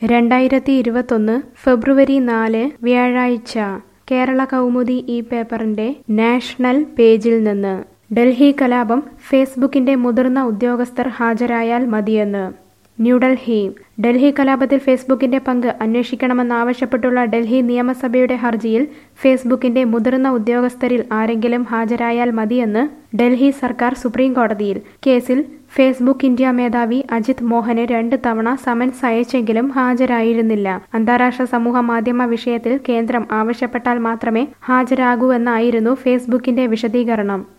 രണ്ടായിരത്തി ഇരുപത്തൊന്ന് ഫെബ്രുവരി നാല് വ്യാഴാഴ്ച കേരള കൗമുദി ഈ പേപ്പറിന്റെ നാഷണൽ പേജിൽ നിന്ന് ഡൽഹി കലാപം ഫേസ്ബുക്കിന്റെ മുതിർന്ന ഉദ്യോഗസ്ഥർ ഹാജരായാൽ മതിയെന്ന് ന്യൂഡൽഹി ഡൽഹി കലാപത്തിൽ ഫേസ്ബുക്കിന്റെ പങ്ക് അന്വേഷിക്കണമെന്നാവശ്യപ്പെട്ടുള്ള ഡൽഹി നിയമസഭയുടെ ഹർജിയിൽ ഫേസ്ബുക്കിന്റെ മുതിർന്ന ഉദ്യോഗസ്ഥരിൽ ആരെങ്കിലും ഹാജരായാൽ മതിയെന്ന് ഡൽഹി സർക്കാർ സുപ്രീം കോടതിയിൽ കേസിൽ ഫേസ്ബുക്ക് ഇന്ത്യ മേധാവി അജിത് മോഹന് രണ്ട് തവണ സമൻസ് അയച്ചെങ്കിലും ഹാജരായിരുന്നില്ല അന്താരാഷ്ട്ര സമൂഹ മാധ്യമ വിഷയത്തിൽ കേന്ദ്രം ആവശ്യപ്പെട്ടാൽ മാത്രമേ ഹാജരാകൂവെന്നായിരുന്നു ഫേസ്ബുക്കിന്റെ വിശദീകരണം